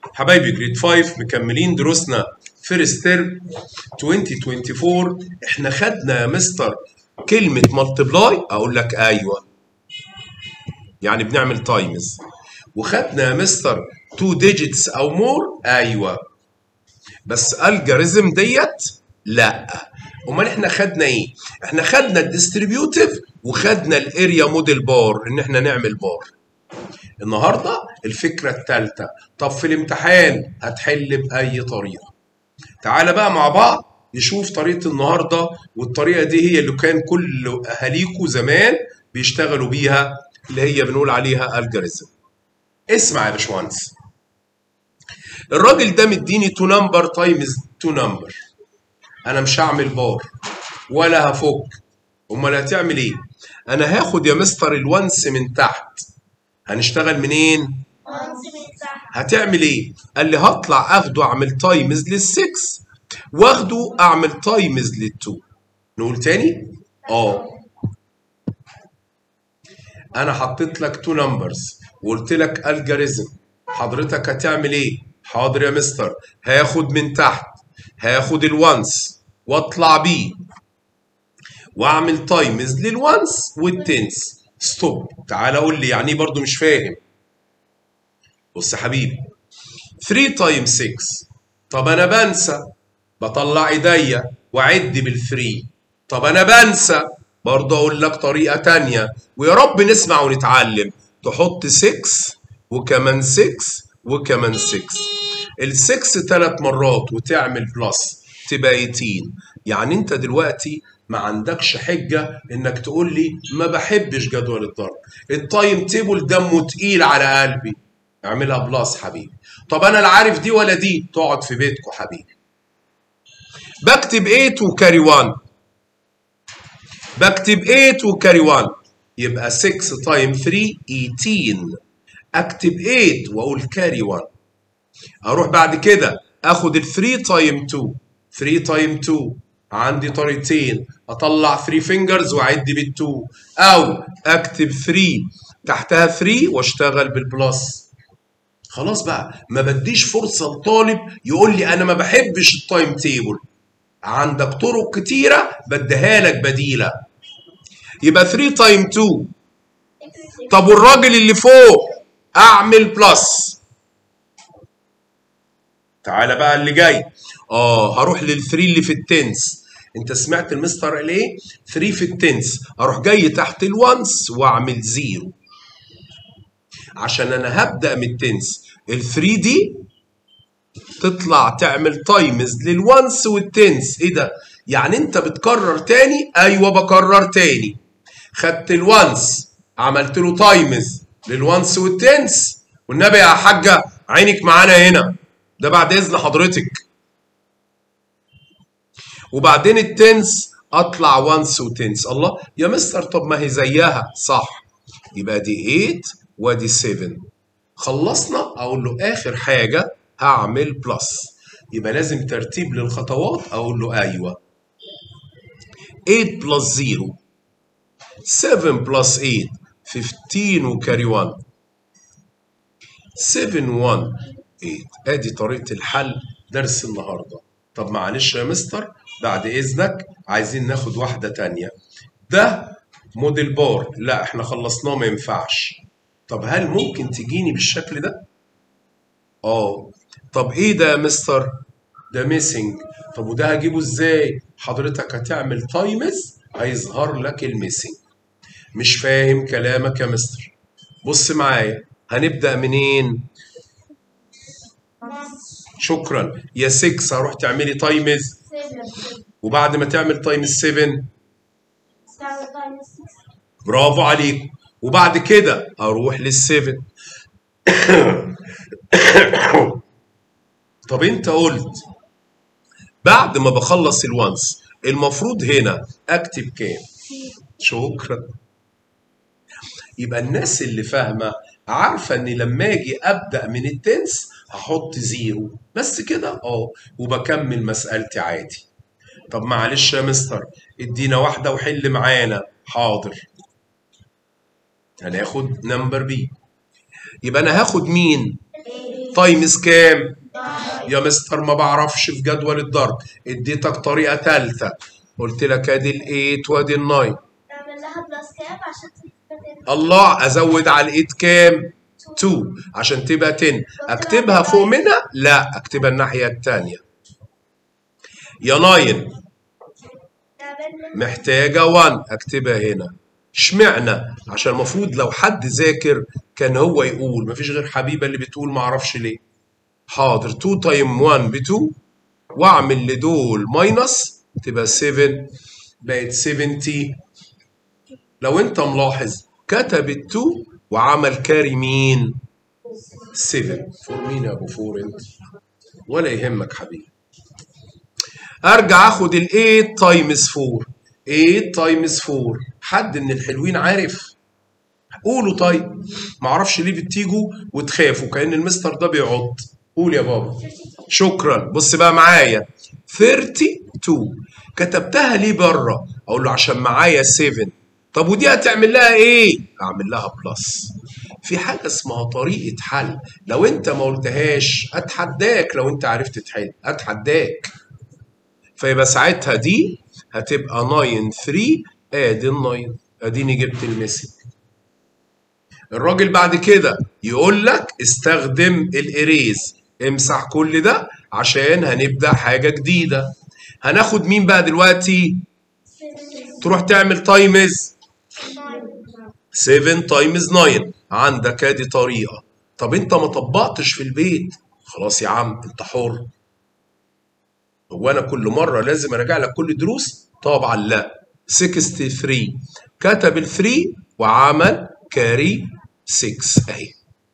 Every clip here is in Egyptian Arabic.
حبايبي جريد 5 مكملين دروسنا فيرست ترم 2024 احنا خدنا يا مستر كلمة مالتبلاي اقول لك ايوه يعني بنعمل تايمز وخدنا يا مستر 2 ديجيتس او مور ايوه بس الجوريزم ديت لا امال احنا خدنا ايه احنا خدنا الديستريبيوتيف وخدنا الاريا موديل بار ان احنا نعمل بار النهارده الفكره الثالثه طب في الامتحان هتحل باي طريقه تعالى بقى مع بعض نشوف طريقه النهارده والطريقه دي هي اللي كان كل اهاليكوا زمان بيشتغلوا بيها اللي هي بنقول عليها الجوريزم اسمع يا باشمهندس الراجل ده مديني 2 نمبر تايمز 2 نمبر انا مش هعمل بار ولا هفك امال هتعمل ايه انا هاخد يا مستر الونس من تحت هنشتغل منين هتعمل ايه قال لي هطلع اخده اعمل تايمز للسكس واخده اعمل تايمز للتو نقول تاني اه انا حطيت لك تو نمبرز وقلت لك الجوريزم حضرتك هتعمل ايه حاضر يا مستر هاخد من تحت هاخد الوانس واطلع بيه واعمل تايمز للوانس والتنس ستوب تعال قول لي يعني برضو مش فاهم بص يا حبيبي 3 تايم 6 طب انا بنسى بطلع ايديا واعد بالثري طب انا بنسى برضه اقول لك طريقه تانية ويا رب نسمع ونتعلم تحط 6 وكمان 6 وكمان 6 ال6 ثلاث مرات وتعمل بلس تبقى 18 يعني انت دلوقتي ما عندكش حجة انك تقول لي ما بحبش جدول الضرب التايم تيبل دمه تقيل على قلبي اعملها بلس حبيبي طب انا لا عارف دي ولا دي تقعد في بيتكم حبيبي بكتب 8 وكاري 1 بكتب 8 وكاري 1 يبقى 6 تايم 3 18 اكتب 8 واقول كاري 1 اروح بعد كده اخد ال 3 تايم 2 3 تايم 2 عندي طريقتين اطلع 3 فينجرز واعد بال2 او اكتب 3 تحتها 3 واشتغل بالبلس خلاص بقى ما بديش فرصه لطالب يقول لي انا ما بحبش التايم تيبل عندك طرق كتيره بديها لك بديله يبقى 3 تايم 2 طب والراجل اللي فوق اعمل بلس تعالى بقى اللي جاي اه هروح للثري اللي في التنس انت سمعت المستر قال ايه 3 في التنس اروح جاي تحت الوانس واعمل زيرو عشان انا هبدا من التنس ال3 دي تطلع تعمل تايمز للوانس والتنس ايه ده يعني انت بتكرر تاني ايوه بكرر تاني خدت الوانس عملت له تايمز للوانس والتنس والنبي يا حاجه عينك معانا هنا ده بعد اذن حضرتك وبعدين التنس اطلع وانس وتنس الله يا مستر طب ما هي زيها صح يبقى دي 8 وادي 7 خلصنا اقول له اخر حاجه هعمل بلس يبقى لازم ترتيب للخطوات اقول له ايوه 8 بلس 0 7 بلس 8 15 وكاري 1 7 1 8 ادي طريقه الحل درس النهارده طب معلش يا مستر بعد اذنك عايزين ناخد واحده تانية ده موديل بار لا احنا خلصناه ما ينفعش طب هل ممكن تجيني بالشكل ده اه طب ايه ده يا مستر ده ميسنج طب وده هجيبه ازاي حضرتك هتعمل تايمز هيظهر لك الميسنج مش فاهم كلامك يا مستر بص معايا هنبدا منين شكرا يا 6 هروح تعملي تايمز وبعد ما تعمل تايمز 7 برافو عليك وبعد كده اروح للسيفن طب انت قلت بعد ما بخلص الوانس المفروض هنا اكتب كام شكرا يبقى الناس اللي فاهمه عارفه ان لما اجي ابدا من التنس هحط زيرو بس كده اه وبكمل مسألتي عادي طب معلش يا مستر ادينا واحدة وحل معانا حاضر هناخد نمبر بي يبقى انا هاخد مين تايمز كام يا مستر ما بعرفش في جدول الضرب اديتك طريقه ثالثه قلت لك ادي ال8 وادي ال9 نعمل لها بلس كام عشان تبقى الله ازود على الايد كام 2 عشان تبقى 10 اكتبها فوق منها لا اكتبها الناحيه الثانيه يا 9 نعمل محتاجه 1 اكتبها هنا اشمعنى عشان المفروض لو حد ذاكر كان هو يقول مفيش غير حبيبه اللي بتقول ما اعرفش ليه حاضر 2 تايم 1 ب 2 واعمل لدول ماينس تبقى 7 بقت 70 لو انت ملاحظ كتب ال 2 وعمل كاري مين 7 فور مين يا ابو فور انت ولا يهمك حبيبي ارجع اخد ال 8 تايمز 4 8 تايمز 4 حد من الحلوين عارف قولوا طيب معرفش ليه بتيجوا وتخافوا كأن المستر ده بيعض قول يا بابا شكرا بص بقى معايا 32 كتبتها ليه بره اقول له عشان معايا 7 طب ودي هتعمل لها ايه اعمل لها بلس في حاجه اسمها طريقه حل لو انت ما قلتهاش اتحداك لو انت عرفت تحل اتحداك فيبقى ساعتها دي هتبقى 9 3 ادي ال 9 اديني جبت المسج الراجل بعد كده يقول لك استخدم الاريز امسح كل ده عشان هنبدا حاجه جديده هناخد مين بقى دلوقتي تروح تعمل تايمز 7 تايمز 9 عندك ادي طريقه طب انت ما طبقتش في البيت خلاص يا عم انت حر هو انا كل مره لازم اراجع لك كل دروس طبعا لا 63 كتب ال 3 وعمل كاري 6 اهي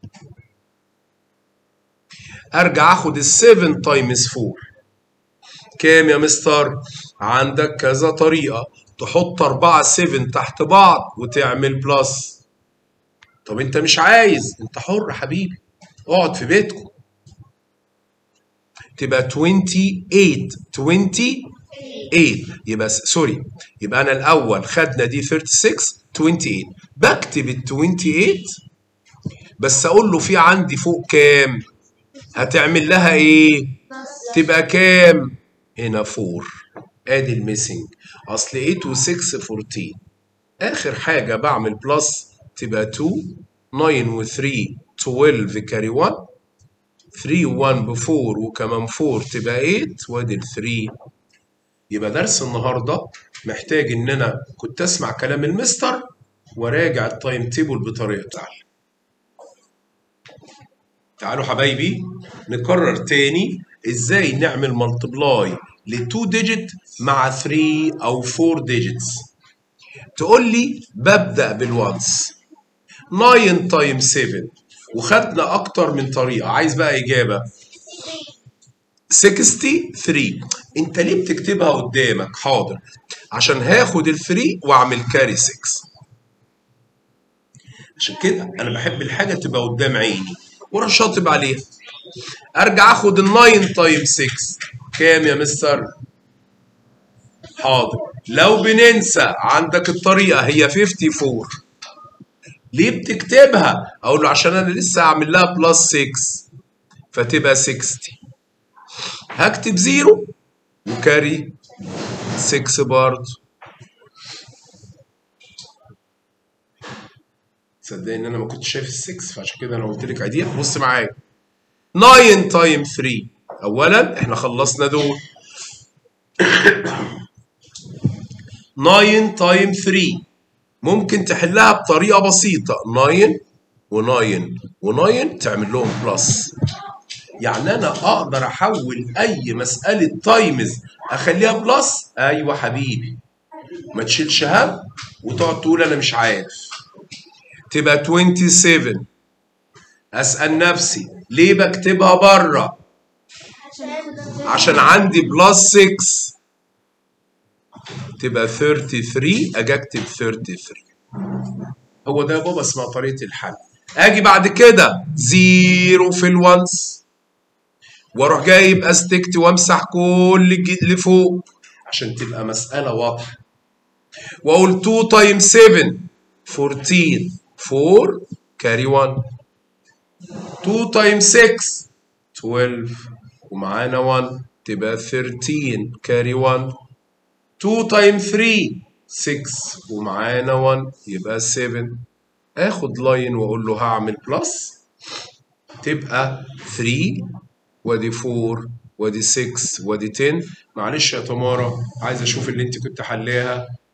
ارجع اخد ال 7 تايمز 4 كام يا مستر عندك كذا طريقه تحط 4 7 تحت بعض وتعمل بلس طب انت مش عايز انت حر حبيبي اقعد في بيتكم تبقى 28 28 يبقى س- سوري يبقى انا الاول خدنا دي 36 28 بكتب ال 28 بس اقول له في عندي فوق كام هتعمل لها ايه تبقى كام هنا 4 ادي الميسنج اصل 8 و 6 14 اخر حاجه بعمل بلس تبقى 2 9 و 3 12 كاري 1 3 و 1 ب 4 وكمان 4 تبقى 8 وادي ال 3 يبقى درس النهارده محتاج ان انا كنت اسمع كلام المستر وراجع التايم تيبل بطريقه تعالى تعالوا حبايبي نكرر تاني ازاي نعمل ملتبلاي ل 2 ديجيت مع 3 او 4 ديجيتس تقول لي ببدا بالوانس 9 تايم 7 وخدنا اكتر من طريقه عايز بقى اجابه 63 انت ليه بتكتبها قدامك حاضر عشان هاخد ال 3 واعمل كاري 6 عشان كده انا بحب الحاجه تبقى قدام عيني واروح شاطب عليها ارجع اخد ال 9 تايم 6 كام يا مستر حاضر لو بننسى عندك الطريقه هي 54 ليه بتكتبها اقول له عشان انا لسه هعمل لها بلس 6 فتبقى 60 هكتب زيرو وكاري 6 برضه تصدق ان انا ما كنتش شايف ال 6 فعشان كده انا قلت لك عيديها بص معايا 9 تايم 3 اولا احنا خلصنا دول 9 تايم 3 ممكن تحلها بطريقه بسيطه 9 و9 و9 تعمل لهم بلس يعني انا اقدر احول اي مساله تايمز اخليها بلس ايوه حبيبي ما تشيلش هم وتقعد تقول انا مش عارف تبقى 27 اسال نفسي ليه بكتبها بره عشان عشان عندي بلس 6 تبقى 33 اجي اكتب 33 هو ده يا بابا اسمها طريقه الحل اجي بعد كده زيرو في الونس واروح جايب استكت وامسح كل الج- اللي فوق عشان تبقى مساله واضحه واقول 2 تايم 7 14 4 كاري 1 2 تايم 6 12 ومعانا 1 تبقى 13 كاري 1 2 تايم 3 6 ومعانا 1 يبقى 7 اخد لاين واقول له هعمل بلس تبقى 3 وادي 4 وادي 6 وادي 10 معلش يا تمارا عايز اشوف اللي انت كنت حليها